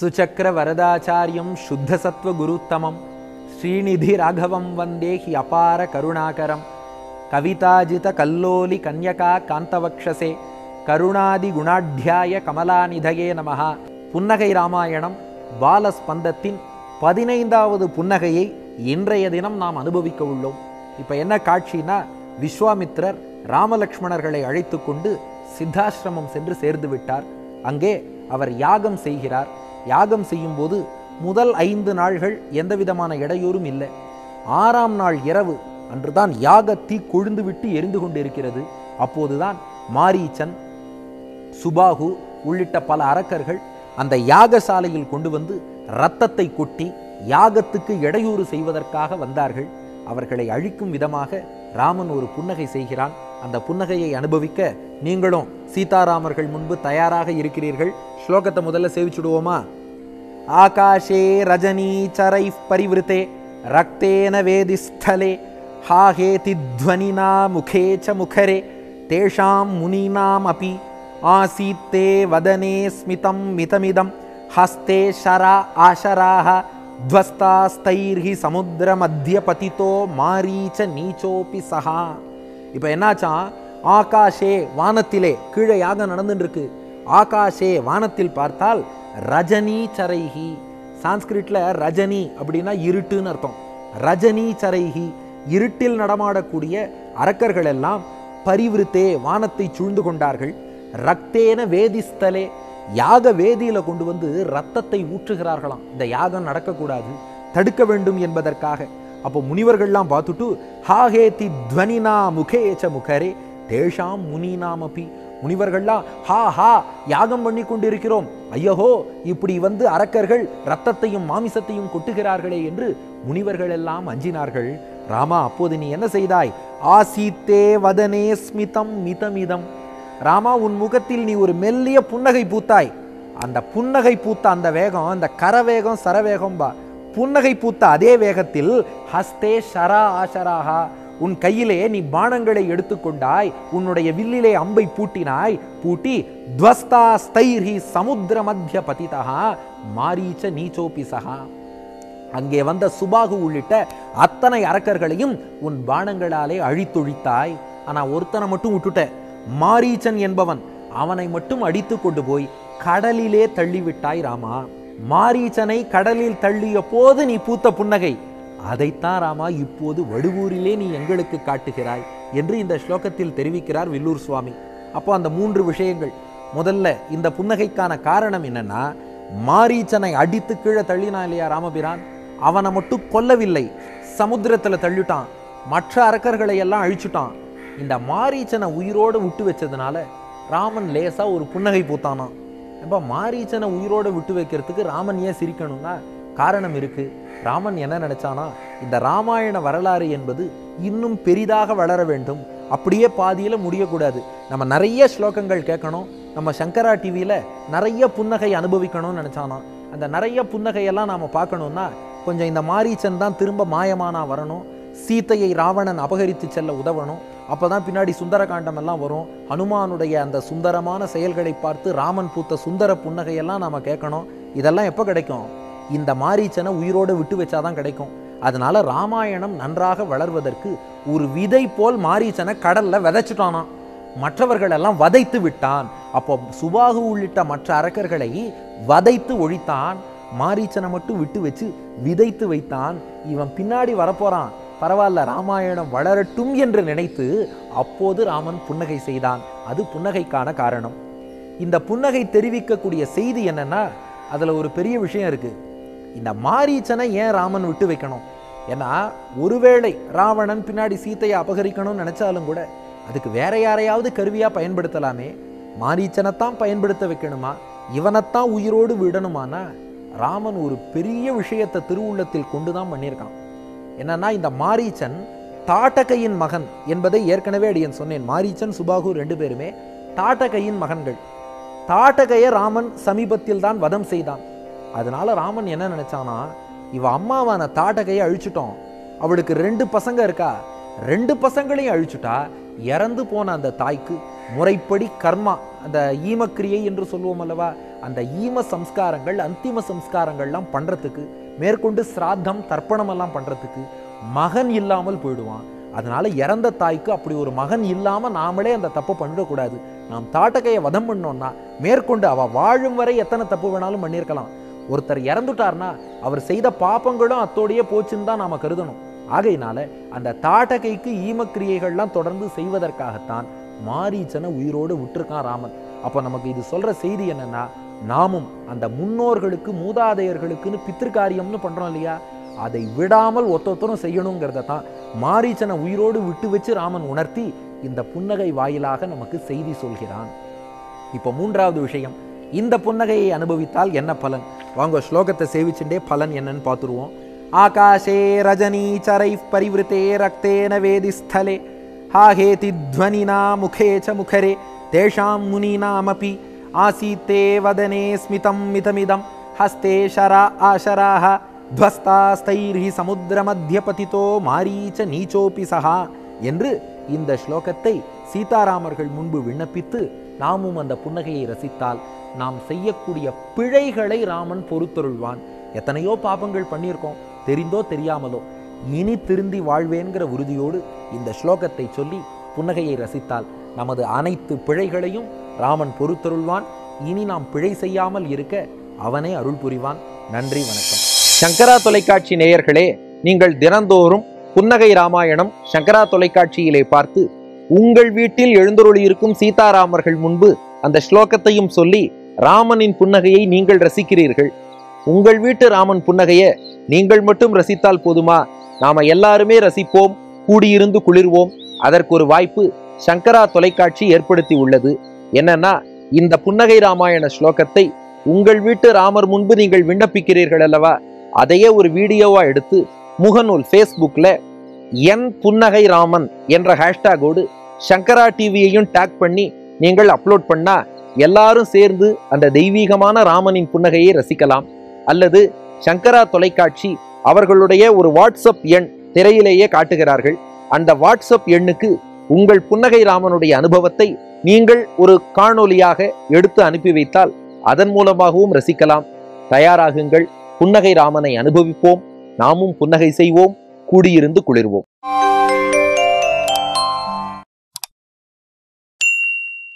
சுச்சக்கர வரதாச்சாரியம் சுத்த சத்வ குருத்தமம் ஸ்ரீநிதி ராகவம் வந்தே ஹி அபார கருணாகரம் கவிதாஜித கல்லோலி கன்யகா காந்தவக்ஷசே கருணாதி குணாத்தியாய கமலாநிதயே நமஹா புன்னகை ராமாயணம் பாலஸ்பந்தத்தின் பதினைந்தாவது புன்னகையை இன்றைய தினம் நாம் அனுபவிக்க உள்ளோம் இப்போ என்ன காட்சினா விஸ்வாமித்திரர் ராமலக்ஷ்மணர்களை அழைத்து கொண்டு சித்தாசிரமம் சென்று சேர்ந்து விட்டார் அங்கே அவர் யாகம் செய்கிறார் யாகம் செய்யும்போது முதல் ஐந்து நாள்கள் எந்த விதமான இடையூறும் இல்லை ஆறாம் நாள் இரவு அன்றுதான் யாக தீ கொழுந்து விட்டு எரிந்து கொண்டிருக்கிறது அப்போதுதான் மாரீச்சன் சுபாகு உள்ளிட்ட பல அரக்கர்கள் அந்த யாகசாலையில் கொண்டு வந்து இரத்தத்தை கொட்டி யாகத்துக்கு இடையூறு செய்வதற்காக வந்தார்கள் அவர்களை அழிக்கும் விதமாக ராமன் ஒரு புன்னகை செய்கிறான் அந்த புன்னகையை அனுபவிக்க நீங்களும் சீதாராமர்கள் முன்பு தயாராக இருக்கிறீர்கள் ஸ்லோகத்தை முதல்ல சேவிச்சுடுவோமா ஆகாஷே ரஜனீ சரை பரிவிருத்தே ரக்தேன வேதிஸ்தலே ஹாஹேதி துவனினா முகே ச முகரே தேஷாம் முனீனாம் அபி ஆசீத்தே வதனே ஸ்மிதம் மிதமிதம் ஹஸ்தே ஷரா ஆஷராக துவஸ்தாஸ்தைர்ஹி சமுத்திர மத்திய பதித்தோ மாரீச்ச நீச்சோபி சஹா இப்போ என்னாச்சான் ஆகாஷே வானத்திலே கீழே யாகம் நடந்துட்டு இருக்கு ஆகாஷே வானத்தில் பார்த்தால் ரஜனி சரைஹி சான்ஸ்கிரிட்ல ரஜனி அப்படின்னா இருட்டுன்னு அர்த்தம் ரஜனி சரைஹி இருட்டில் நடமாடக்கூடிய அரக்கர்கள் எல்லாம் பரிவிருத்தே வானத்தை சூழ்ந்து கொண்டார்கள் ரக்தேன வேதிஸ்தலே யாக வேதியில கொண்டு வந்து ரத்தத்தை ஊற்றுகிறார்களாம் இந்த யாகம் நடக்கக்கூடாது தடுக்க வேண்டும் என்பதற்காக அப்போ முனிவர்கள்லாம் பார்த்துட்டு ஹாஹேதி துவனினா முகேச்ச முகரே தேஷாம் முனினாமபி முனிவர்கள்லாம் ஹா ஹா யாகம் பண்ணி கொண்டிருக்கிறோம் ஐயஹோ இப்படி வந்து அரக்கர்கள் ரத்தத்தையும் மாமிசத்தையும் கொட்டுகிறார்களே என்று முனிவர்கள் எல்லாம் அஞ்சினார்கள் ராமா அப்போது நீ என்ன செய்தாய் ஆசீத்தே வதனே ஸ்மிதம் மிதமிதம் ராமா உன் முகத்தில் நீ ஒரு மெல்லிய புன்னகை பூத்தாய் அந்த புன்னகை பூத்த அந்த வேகம் அந்த கரவேகம் சரவேகம் பா புன்னகை பூத்த அதே வேகத்தில் ஹஸ்தே ஷரா ஆஷராகா உன் கையிலே நீ பானங்களை எடுத்துக்கொண்டாய் உன்னுடைய வில்லிலே அம்பை பூட்டினாய் பூட்டி துவஸ்தா ஸ்தைர்ஹி சமுத்திர மத்திய பதிதா மாரீச்ச நீச்சோபி சகா அங்கே வந்த சுபாகு உள்ளிட்ட அத்தனை அரக்கர்களையும் உன் பானங்களாலே அழித்தொழித்தாய் ஆனா ஒருத்தனை மட்டும் விட்டுட்ட மாரீச்சன் என்பவன் அவனை மட்டும் அடித்து கொண்டு போய் கடலிலே தள்ளிவிட்டாய் ராமா மாரீச்சனை கடலில் தள்ளிய போது நீ பூத்த புன்னகை அதைத்தான் ராமா இப்போது வடுவூரிலே நீ எங்களுக்கு காட்டுகிறாய் என்று இந்த ஸ்லோகத்தில் தெரிவிக்கிறார் வில்லூர் சுவாமி அப்போ அந்த மூன்று விஷயங்கள் முதல்ல இந்த புன்னகைக்கான காரணம் என்னன்னா மாரீச்சனை அடித்து கீழே தள்ளினான் இல்லையா ராமபிரான் அவனை மட்டும் கொல்லவில்லை சமுத்திரத்துல தள்ளிட்டான் மற்ற அரக்கர்களை எல்லாம் அழிச்சுட்டான் இந்த மாரீச்சனை உயிரோடு விட்டு வச்சதுனால ராமன் லேசா ஒரு புன்னகை பூத்தானான் அப்ப மாரீச்சனை உயிரோடு விட்டு வைக்கிறதுக்கு ராமன் ஏன் சிரிக்கணும்னா காரணம் இருக்கு ராமன் என்ன நினைச்சானா இந்த ராமாயண வரலாறு என்பது இன்னும் பெரிதாக வளர வேண்டும் அப்படியே பாதியில முடியக்கூடாது நம்ம நிறைய ஸ்லோகங்கள் கேட்கணும் நம்ம சங்கரா டிவியில நிறைய புன்னகை அனுபவிக்கணும்னு நினைச்சானா அந்த நிறைய புன்னகையெல்லாம் நாம பார்க்கணும்னா கொஞ்சம் இந்த மாரீச்சன் தான் திரும்ப மாயமானா வரணும் சீத்தையை ராவணன் அபகரித்து செல்ல உதவணும் அப்பதான் பின்னாடி சுந்தரகாண்டம் எல்லாம் வரும் ஹனுமானுடைய அந்த சுந்தரமான செயல்களை பார்த்து ராமன் பூத்த சுந்தர புன்னகையெல்லாம் நாம கேட்கணும் இதெல்லாம் எப்போ கிடைக்கும் இந்த மாரீச்சனை உயிரோடு விட்டு வச்சாதான் கிடைக்கும் அதனால ராமாயணம் நன்றாக வளர்வதற்கு ஒரு விதை போல் மாரீச்சனை கடல்ல விதைச்சிட்டானாம் மற்றவர்கள் எல்லாம் வதைத்து விட்டான் அப்போ சுபாகு உள்ளிட்ட மற்ற அரக்கர்களை வதைத்து ஒழித்தான் மாரீச்சனை மட்டும் விட்டு வச்சு விதைத்து வைத்தான் இவன் பின்னாடி வரப்போறான் பரவாயில்ல ராமாயணம் வளரட்டும் என்று நினைத்து அப்போது ராமன் புன்னகை செய்தான் அது புன்னகைக்கான காரணம் இந்த புன்னகை தெரிவிக்கக்கூடிய செய்தி என்னன்னா அதுல ஒரு பெரிய விஷயம் இருக்கு இந்த மாரீச்சனை ஏன் ராமன் விட்டு வைக்கணும் ஏன்னா ஒருவேளை ராவணன் பின்னாடி சீத்தையை அபகரிக்கணும்னு நினைச்சாலும் கூட அதுக்கு வேற யாரையாவது கருவியா பயன்படுத்தலாமே மாரீச்சனைத்தான் பயன்படுத்த வைக்கணுமா இவனைத்தான் உயிரோடு விடணுமானா ராமன் ஒரு பெரிய விஷயத்தை திருவுள்ளத்தில் கொண்டுதான் பண்ணியிருக்கான் என்னன்னா இந்த மாரீச்சன் தாட்டகையின் மகன் என்பதை ஏற்கனவே அடியன் சொன்னேன் மாரீச்சன் சுபாகு ரெண்டு பேருமே தாட்டகையின் மகன்கள் தாட்டகையை ராமன் சமீபத்தில் தான் வதம் செய்தான் அதனால ராமன் என்ன நினைச்சானா இவ அம்மாவான தாட்டகையை அழிச்சிட்டோம் அவளுக்கு ரெண்டு பசங்க இருக்கா ரெண்டு பசங்களையும் அழிச்சுட்டா இறந்து போன அந்த தாய்க்கு முறைப்படி கர்மா அந்த ஈமக்கிரியை என்று சொல்லுவோம் அல்லவா அந்த ஈம சம்ஸ்காரங்கள் அந்திம சம்ஸ்காரங்கள்லாம் பண்றதுக்கு மேற்கொண்டு சிராத்தம் தர்ப்பணம் எல்லாம் பண்றதுக்கு மகன் இல்லாமல் போயிடுவான் அதனால இறந்த தாய்க்கு அப்படி ஒரு மகன் இல்லாம நாமளே அந்த தப்பு பண்ணிடக்கூடாது நாம் தாட்டகையை வதம் பண்ணோம்னா மேற்கொண்டு அவ வாழும் வரை எத்தனை தப்பு வேணாலும் பண்ணியிருக்கலாம் ஒருத்தர் இறந்துட்டார்னா அவர் செய்த பாப்பங்களும் அத்தோடையே போச்சுன்னு தான் நாம கருதணும் ஆகையினால அந்த தாட்டகைக்கு ஈமக்கிரியைகள்லாம் தொடர்ந்து செய்வதற்காகத்தான் மாரீச்சனை உயிரோடு விட்டுருக்கான் ராமன் அப்போ நமக்கு இது சொல்ற செய்தி என்னன்னா நாமும் அந்த முன்னோர்களுக்கு மூதாதையர்களுக்குன்னு பித்திருக்காரியம்னு பண்றோம் இல்லையா அதை விடாமல் ஒத்தொத்தரும் செய்யணுங்கிறத தான் மாரீச்சனை உயிரோடு விட்டு வச்சு ராமன் உணர்த்தி இந்த புன்னகை வாயிலாக நமக்கு செய்தி சொல்கிறான் இப்போ மூன்றாவது விஷயம் இந்த புன்னகையை அனுபவித்தால் என்ன பலன் வாங்க ஸ்லோகத்தை சேவிச்சுட்டே பலன் என்னன்னு பார்த்துருவோம் ஆகாஷே ரஜனீச்சரை பரிவிருத்தே ரக்தேன வேதிஸ்தலே ஹாஹேதி த்வனினா முகே ச முகரே தேஷாம் முனீனாமபி ஆசீத்தே வதனே ஸ்மிதம் மிதமிதம் ஹஸ்தே ஷரா ஆஷராः துவஸ்தாஸ்தைர்ஹி சமுத்திரமத்தியபதிதோ மாரீச்ச நீச்சோபி சஹா என்று இந்த ஸ்லோகத்தை சீதாராமர்கள் முன்பு விண்ணப்பித்து நாமும் அந்த புன்னகையை ரசித்தால் நாம் செய்யக்கூடிய பிழைகளை ராமன் பொறுத்தருள்வான் எத்தனையோ பாபங்கள் பண்ணியிருக்கோம் தெரிந்தோ தெரியாமலோ இனி திருந்தி வாழ்வேன்கிற உறுதியோடு இந்த ஸ்லோகத்தை சொல்லி புன்னகையை ரசித்தால் நமது அனைத்து பிழைகளையும் ராமன் பொறுத்தருள்வான் இனி நாம் பிழை செய்யாமல் இருக்க அவனே அருள் புரிவான் நன்றி வணக்கம் சங்கரா தொலைக்காட்சி நேயர்களே நீங்கள் தினந்தோறும் புன்னகை ராமாயணம் சங்கரா தொலைக்காட்சியிலே பார்த்து உங்கள் வீட்டில் எழுந்தருளியிருக்கும் சீதாராமர்கள் முன்பு அந்த ஸ்லோகத்தையும் சொல்லி ராமனின் புன்னகையை நீங்கள் ரசிக்கிறீர்கள் உங்கள் வீட்டு ராமன் புன்னகையை நீங்கள் மட்டும் ரசித்தால் போதுமா நாம எல்லாருமே ரசிப்போம் கூடியிருந்து குளிர்வோம் அதற்கு ஒரு வாய்ப்பு சங்கரா தொலைக்காட்சி ஏற்படுத்தி உள்ளது என்னன்னா இந்த புன்னகை ராமாயண ஸ்லோகத்தை உங்கள் வீட்டு ராமர் முன்பு நீங்கள் விண்ணப்பிக்கிறீர்கள் அல்லவா அதையே ஒரு வீடியோவா எடுத்து முகநூல் ஃபேஸ்புக்ல என் புன்னகை ராமன் என்ற ஹேஷ்டேகோடு சங்கரா டிவியையும் டேக் பண்ணி நீங்கள் அப்லோட் பண்ணா எல்லாரும் சேர்ந்து அந்த தெய்வீகமான ராமனின் புன்னகையை ரசிக்கலாம் அல்லது சங்கரா தொலைக்காட்சி அவர்களுடைய ஒரு வாட்ஸ்அப் எண் திரையிலேயே காட்டுகிறார்கள் அந்த வாட்ஸ்அப் எண்ணுக்கு உங்கள் புன்னகை ராமனுடைய அனுபவத்தை நீங்கள் ஒரு காணொலியாக எடுத்து அனுப்பி வைத்தால் அதன் மூலமாகவும் ரசிக்கலாம் தயாராகுங்கள் புன்னகை ராமனை அனுபவிப்போம் நாமும் புன்னகை செய்வோம் கூடியிருந்து குளிர்வோம்